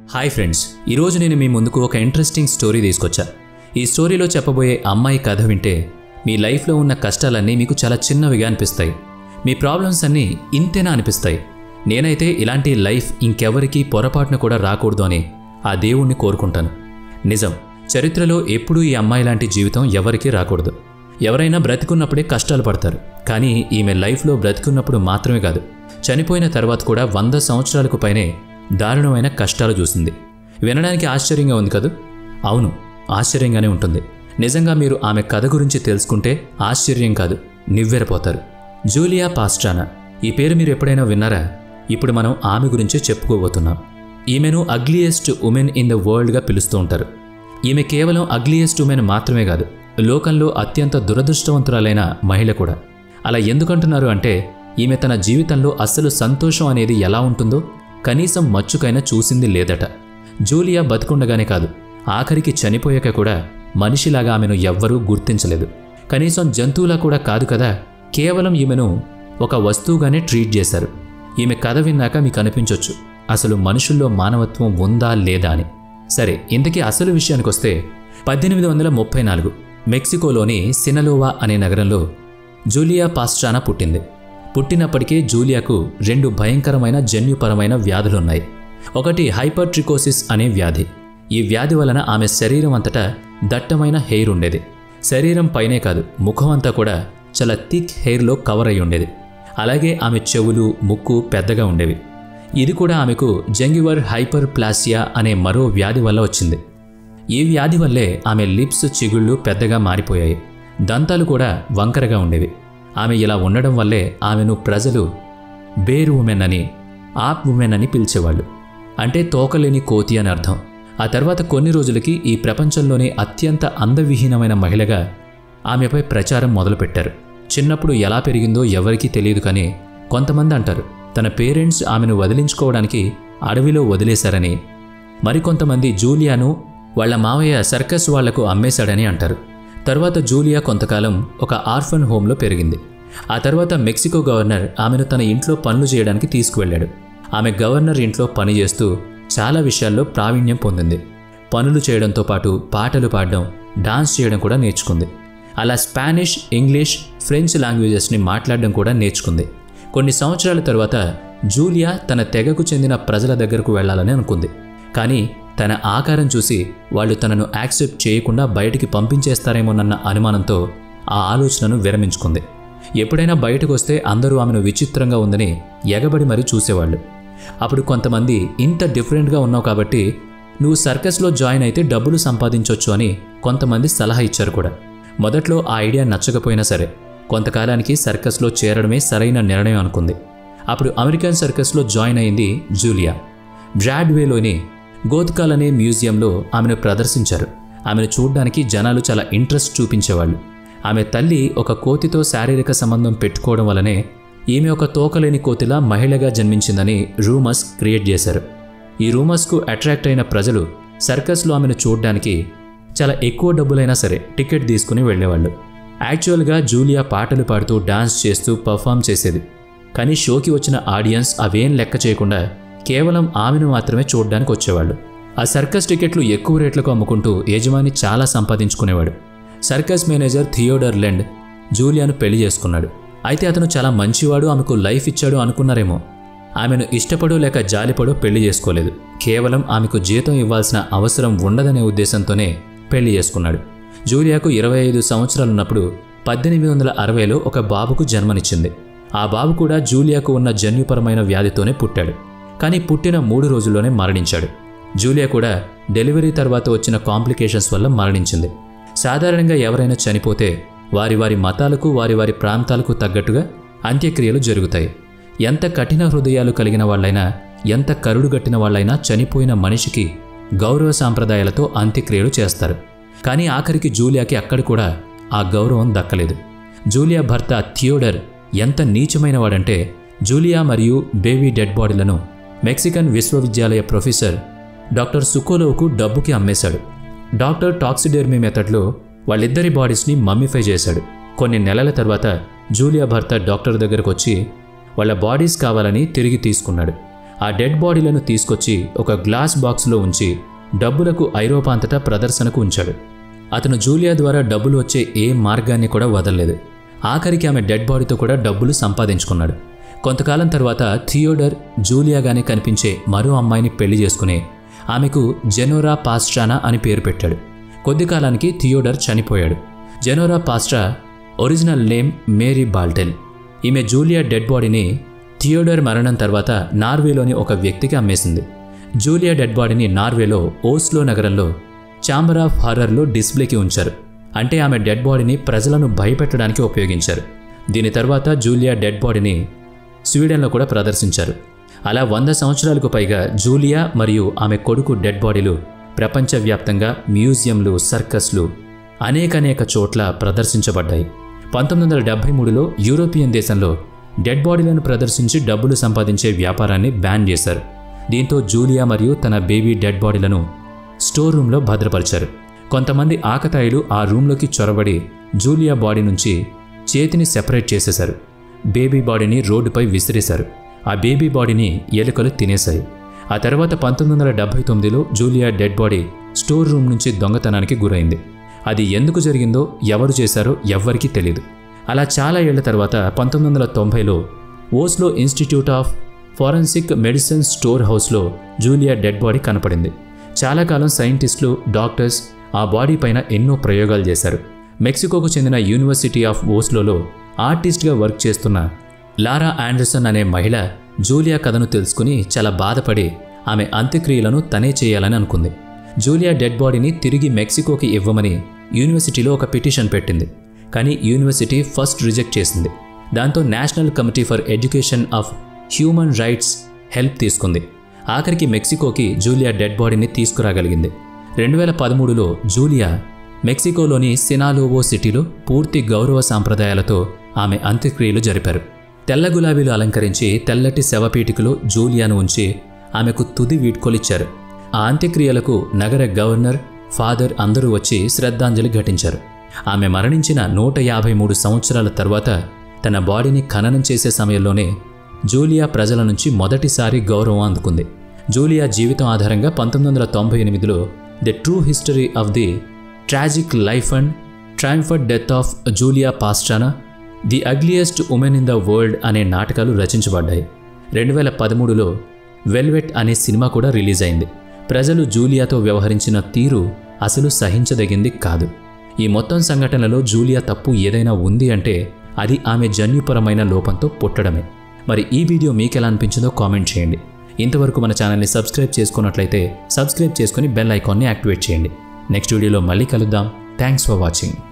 hi friends ఈరోజు నేను మీ ముందుకు ఒక ఇంట్రెస్టింగ్ స్టోరీ తీసుకొచ్చా ఈ స్టోరీలో చెప్పబోయే అమ్మాయి కథ వింటే మీ లైఫ్లో ఉన్న కష్టాలన్నీ మీకు చాలా చిన్నవిగా అనిపిస్తాయి మీ ప్రాబ్లమ్స్ అన్నీ ఇంతేనా అనిపిస్తాయి నేనైతే ఇలాంటి లైఫ్ ఇంకెవరికీ పొరపాటున కూడా రాకూడదు అని ఆ దేవుణ్ణి కోరుకుంటాను నిజం చరిత్రలో ఎప్పుడూ ఈ అమ్మాయి లాంటి జీవితం ఎవరికీ రాకూడదు ఎవరైనా బ్రతికున్నప్పుడే కష్టాలు పడతారు కానీ ఈమె లైఫ్లో బ్రతికున్నప్పుడు మాత్రమే కాదు చనిపోయిన తర్వాత కూడా వంద సంవత్సరాలకు పైనే దారుణమైన కష్టాలు చూసింది వినడానికి ఆశ్చర్యంగా ఉంది కదూ అవును ఆశ్చర్యంగానే ఉంటుంది నిజంగా మీరు ఆమె కథ గురించి తెలుసుకుంటే ఆశ్చర్యం కాదు నివ్వెరపోతారు జూలియా పాస్ట్రానా ఈ పేరు మీరు ఎప్పుడైనా విన్నారా ఇప్పుడు మనం ఆమె గురించే చెప్పుకోబోతున్నాం ఈమెను అగ్లియెస్ట్ ఉమెన్ ఇన్ ద వరల్డ్గా పిలుస్తూ ఉంటారు ఈమె కేవలం అగ్లియెస్ట్ ఉమెన్ మాత్రమే కాదు లోకంలో అత్యంత దురదృష్టవంతురాలైన మహిళ కూడా అలా ఎందుకంటున్నారు అంటే ఈమె తన జీవితంలో అస్సలు సంతోషం అనేది ఎలా ఉంటుందో కనీసం మచ్చుకైనా చూసింది లేదట జూలియా బతికుండగానే కాదు ఆఖరికి చనిపోయాక కూడా మనిషిలాగా ఆమెను ఎవ్వరూ గుర్తించలేదు కనీసం జంతువులా కూడా కాదు కదా కేవలం ఈమెను ఒక వస్తువుగానే ట్రీట్ చేశారు ఈమె కథ విన్నాక మీకు అనిపించొచ్చు అసలు మనుషుల్లో మానవత్వం ఉందా లేదా అని సరే ఇంతకీ అసలు విషయానికి వస్తే పద్దెనిమిది వందల ముప్పై నాలుగు మెక్సికోలోని సినలోవా అనే నగరంలో జూలియా పాస్ట్రానా పుట్టింది పుట్టినప్పటికే జూలియాకు రెండు భయంకరమైన జన్యుపరమైన వ్యాధులున్నాయి ఒకటి హైపర్ ట్రికోసిస్ అనే వ్యాధి ఈ వ్యాధి వలన ఆమె శరీరం అంతటా దట్టమైన హెయిర్ ఉండేది శరీరం పైనే కాదు ముఖం అంతా కూడా చాలా థిక్ హెయిర్లో కవర్ అయి ఉండేది అలాగే ఆమె చెవులు ముక్కు పెద్దగా ఉండేవి ఇది కూడా ఆమెకు జంగివర్ హైపర్ ప్లాసియా అనే మరో వ్యాధి వల్ల వచ్చింది ఈ వ్యాధి వల్లే ఆమె లిప్స్ చిగుళ్ళు పెద్దగా మారిపోయాయి దంతాలు కూడా వంకరగా ఉండేవి ఆమె ఇలా ఉండడం వల్లే ఆమెను ప్రజలు బేర్ ఉమెన్ అని ఆప్ ఉమెన్ అని పిలిచేవాళ్ళు అంటే తోకలేని కోతి అని అర్థం ఆ తర్వాత కొన్ని రోజులకి ఈ ప్రపంచంలోనే అత్యంత అందవిహీనమైన మహిళగా ఆమెపై ప్రచారం మొదలుపెట్టారు చిన్నప్పుడు ఎలా పెరిగిందో ఎవరికీ తెలియదు కానీ కొంతమంది అంటారు తన పేరెంట్స్ ఆమెను వదిలించుకోవడానికి అడవిలో వదిలేశారని మరికొంతమంది జూలియాను వాళ్ళ మావయ్య సర్కస్ వాళ్లకు అమ్మేశాడని అంటారు తర్వాత జూలియా కొంతకాలం ఒక ఆర్ఫన్ హోంలో పెరిగింది ఆ తర్వాత మెక్సికో గవర్నర్ ఆమెను తన ఇంట్లో పనులు చేయడానికి తీసుకువెళ్ళాడు ఆమె గవర్నర్ ఇంట్లో పని చేస్తూ చాలా విషయాల్లో ప్రావీణ్యం పొందింది పనులు చేయడంతో పాటు పాటలు పాడడం డాన్స్ చేయడం కూడా నేర్చుకుంది అలా స్పానిష్ ఇంగ్లీష్ ఫ్రెంచ్ లాంగ్వేజెస్ని మాట్లాడడం కూడా నేర్చుకుంది కొన్ని సంవత్సరాల తర్వాత జూలియా తన తెగకు చెందిన ప్రజల దగ్గరకు వెళ్ళాలని అనుకుంది కానీ తన ఆకారం చూసి వాళ్ళు తనను యాక్సెప్ట్ చేయకుండా బయటికి పంపించేస్తారేమోనన్న అనుమానంతో ఆ ఆలోచనను విరమించుకుంది ఎప్పుడైనా బయటకు వస్తే అందరూ ఆమెను విచిత్రంగా ఉందని ఎగబడి మరీ చూసేవాళ్ళు అప్పుడు కొంతమంది ఇంత డిఫరెంట్గా ఉన్నావు కాబట్టి నువ్వు సర్కస్లో జాయిన్ అయితే డబ్బులు సంపాదించవచ్చు అని కొంతమంది సలహా ఇచ్చారు కూడా మొదట్లో ఆ ఐడియా నచ్చకపోయినా సరే కొంతకాలానికి సర్కస్లో చేరడమే సరైన నిర్ణయం అనుకుంది అప్పుడు అమెరికన్ సర్కస్లో జాయిన్ అయింది జూలియా బ్రాడ్వేలోని గోత్కాల్ అనే మ్యూజియంలో ఆమెను ప్రదర్శించారు ఆమెను చూడ్డానికి జనాలు చాలా ఇంట్రెస్ట్ చూపించేవాళ్ళు ఆమె తల్లి ఒక కోతితో శారీరక సంబంధం పెట్టుకోవడం వల్లనే ఈమె ఒక తోకలేని కోతిలా మహిళగా జన్మించిందని రూమర్స్ క్రియేట్ చేశారు ఈ రూమర్స్కు అట్రాక్ట్ అయిన ప్రజలు సర్కస్లో ఆమెను చూడడానికి చాలా ఎక్కువ డబ్బులైనా సరే టికెట్ తీసుకుని వెళ్ళేవాళ్ళు యాక్చువల్గా జూలియా పాటలు పాడుతూ డాన్స్ చేస్తూ పర్ఫామ్ చేసేది కానీ షోకి వచ్చిన ఆడియన్స్ అవేం లెక్క చేయకుండా కేవలం ఆమెను మాత్రమే చూడడానికి వచ్చేవాళ్ళు ఆ సర్కస్ టికెట్లు ఎక్కువ రేట్లకు అమ్ముకుంటూ యజమాని చాలా సంపాదించుకునేవాడు సర్కస్ మేనేజర్ థియోడర్ లెండ్ జూలియాను పెళ్లి చేసుకున్నాడు అయితే అతను చాలా మంచివాడు ఆమెకు లైఫ్ ఇచ్చాడు అనుకున్నారేమో ఆమెను ఇష్టపడో లేక జాలిపడో పెళ్లి చేసుకోలేదు కేవలం ఆమెకు జీతం ఇవ్వాల్సిన అవసరం ఉండదనే ఉద్దేశంతోనే పెళ్లి చేసుకున్నాడు జూలియాకు ఇరవై ఐదు సంవత్సరాలున్నప్పుడు పద్దెనిమిది వందల అరవైలో ఒక బాబుకు జన్మనిచ్చింది ఆ బాబు కూడా జూలియాకు ఉన్న జన్యుపరమైన వ్యాధితోనే పుట్టాడు కానీ పుట్టిన మూడు రోజుల్లోనే మరణించాడు జూలియా కూడా డెలివరీ తర్వాత వచ్చిన కాంప్లికేషన్స్ వల్ల మరణించింది సాధారణంగా ఎవరైనా చనిపోతే వారి వారి మతాలకు వారి వారి ప్రాంతాలకు తగ్గట్టుగా అంత్యక్రియలు జరుగుతాయి ఎంత కఠిన హృదయాలు కలిగిన వాళ్ళైనా ఎంత కరుడుగట్టిన వాళ్ళైనా చనిపోయిన మనిషికి గౌరవ సాంప్రదాయాలతో అంత్యక్రియలు చేస్తారు కానీ ఆఖరికి జూలియాకి అక్కడ కూడా ఆ గౌరవం దక్కలేదు జూలియా భర్త థియోడర్ ఎంత నీచమైన వాడంటే జూలియా మరియు బేబీ డెడ్ బాడీలను మెక్సికన్ విశ్వవిద్యాలయ ప్రొఫెసర్ డాక్టర్ సుకోలోవ్కు డబ్బుకి అమ్మేశాడు డాక్టర్ టాక్సిడెర్మీ మెథడ్లో వాళ్ళిద్దరి బాడీస్ని మమ్మిఫై చేశాడు కొన్ని నెలల తర్వాత జూలియా భర్త డాక్టర్ దగ్గరకు వచ్చి వాళ్ళ బాడీస్ కావాలని తిరిగి తీసుకున్నాడు ఆ డెడ్ బాడీలను తీసుకొచ్చి ఒక గ్లాస్ బాక్స్లో ఉంచి డబ్బులకు ఐరోపా అంతటా ప్రదర్శనకు ఉంచాడు అతను జూలియా ద్వారా డబ్బులు వచ్చే ఏ మార్గాన్ని కూడా వదలలేదు ఆఖరికి ఆమె డెడ్ బాడీతో కూడా డబ్బులు సంపాదించుకున్నాడు కొంతకాలం తర్వాత థియోడర్ జూలియాగానే కనిపించే మరో అమ్మాయిని పెళ్లి చేసుకుని ఆమెకు జెనోరా పాస్ట్రానా అని పేరు పెట్టాడు కొద్ది కాలానికి థియోడర్ చనిపోయాడు Zenora Pastrana original name Mary Bartel ఈమె జూలియా డెడ్ బాడీని థియోడర్ మరణం తర్వాత నార్వేలోని ఒక వ్యక్తికి అమ్మేసింది జూలియా డెడ్ బాడీని నార్వేలో ఓస్లో నగరంలో ఛాంబర్ ఆఫ్ హారర్లో డిస్ప్లేకి ఉంచారు అంటే ఆమె డెడ్ బాడీని ప్రజలను భయపెట్టడానికి ఉపయోగించారు దీని తర్వాత జూలియా డెడ్ బాడీని స్వీడన్లో కూడా ప్రదర్శించారు అలా వంద సంవత్సరాలకు పైగా జూలియా మరియు ఆమె కొడుకు డెడ్ బాడీలు ప్రపంచవ్యాప్తంగా మ్యూజియంలు సర్కస్లు అనేకనేక చోట్ల ప్రదర్శించబడ్డాయి పంతొమ్మిది వందల డెబ్బై మూడులో యూరోపియన్ దేశంలో డెడ్ బాడీలను ప్రదర్శించి డబ్బులు సంపాదించే వ్యాపారాన్ని బ్యాన్ చేశారు దీంతో జూలియా మరియు తన బేబీ డెడ్ బాడీలను స్టోర్ రూమ్లో భద్రపరిచారు కొంతమంది ఆకతాయిలు ఆ రూమ్లోకి చొరబడి జూలియా బాడీ నుంచి చేతిని సెపరేట్ చేసేశారు బేబీ బాడీని రోడ్డుపై విసిరేశారు ఆ బేబీ బాడీని ఎలుకలు తినేశాయి ఆ తర్వాత పంతొమ్మిది వందల డెబ్బై తొమ్మిదిలో Julia dead body store room నుంచి దొంగతనానికి గురైంది అది ఎందుకు జరిగిందో ఎవరు చేశారో ఎవ్వరికీ తెలియదు అలా చాలా ఏళ్ల తర్వాత పంతొమ్మిది వందల తొంభైలో Oslo institute of forensic medicine store హౌస్లో జూలియా డెడ్ బాడీ కనపడింది చాలా కాలం సైంటిస్టులు డాక్టర్స్ ఆ బాడీ పైన ఎన్నో ప్రయోగాలు చేశారు మెక్సికోకు చెందిన యూనివర్సిటీ ఆఫ్ ఓస్లోలో ఆర్టిస్ట్గా వర్క్ చేస్తున్న లారా ఆండర్సన్ అనే మహిళ జూలియా కథను తెలుసుకుని చాలా బాధపడి ఆమె అంత్యక్రియలను తనే చేయాలని అనుకుంది జూలియా డెడ్ బాడీని తిరిగి మెక్సికోకి ఇవ్వమని యూనివర్సిటీలో ఒక పిటిషన్ పెట్టింది కానీ యూనివర్సిటీ ఫస్ట్ రిజెక్ట్ చేసింది దాంతో national committee for education of human rights help తీసుకుంది ఆఖరికి మెక్సికోకి జూలియా డెడ్ బాడీని తీసుకురాగలిగింది రెండు వేల పదమూడులో జూలియా మెక్సికోలోని సినాలోవో సిటీలో పూర్తి గౌరవ సాంప్రదాయాలతో ఆమె అంత్యక్రియలు జరిపారు తెల్ల గులాబీలు అలంకరించి తెల్లటి శవపీఠికలో జూలియాను ఉంచి ఆమెకు తుది వీడ్కోలిచ్చారు ఆ అంత్యక్రియలకు నగర గవర్నర్ ఫాదర్ అందరూ వచ్చి శ్రద్ధాంజలి ఘటించారు ఆమె మరణించిన నూట యాభై మూడు సంవత్సరాల తర్వాత తన బాడీని ఖననం చేసే సమయంలోనే జూలియా ప్రజల నుంచి మొదటిసారి గౌరవం అందుకుంది జూలియా జీవితం ఆధారంగా పంతొమ్మిది వందల తొంభై ఎనిమిదిలో the true history of the tragic life and triumphant death of Julia Pastrana the ugliest woman in the world అనే నాటకాలు రచించబడ్డాయి రెండు వేల పదమూడులో వెల్వెట్ అనే సినిమా కూడా రిలీజ్ అయింది ప్రజలు జూలియాతో వ్యవహరించిన తీరు అసలు సహించదగింది కాదు ఈ మొత్తం సంఘటనలో జూలియా తప్పు ఏదైనా ఉంది అంటే అది ఆమె జన్యుపరమైన లోపంతో పుట్టడమే మరి ఈ వీడియో మీకు ఎలా అనిపించిందో కామెంట్ చేయండి ఇంతవరకు మన ఛానల్ని సబ్స్క్రైబ్ చేసుకున్నట్లయితే సబ్స్క్రైబ్ చేసుకుని బెల్ ఐకాన్ని యాక్టివేట్ చేయండి నెక్స్ట్ వీడియోలో మళ్ళీ కలుద్దాం థ్యాంక్స్ ఫర్ వాచింగ్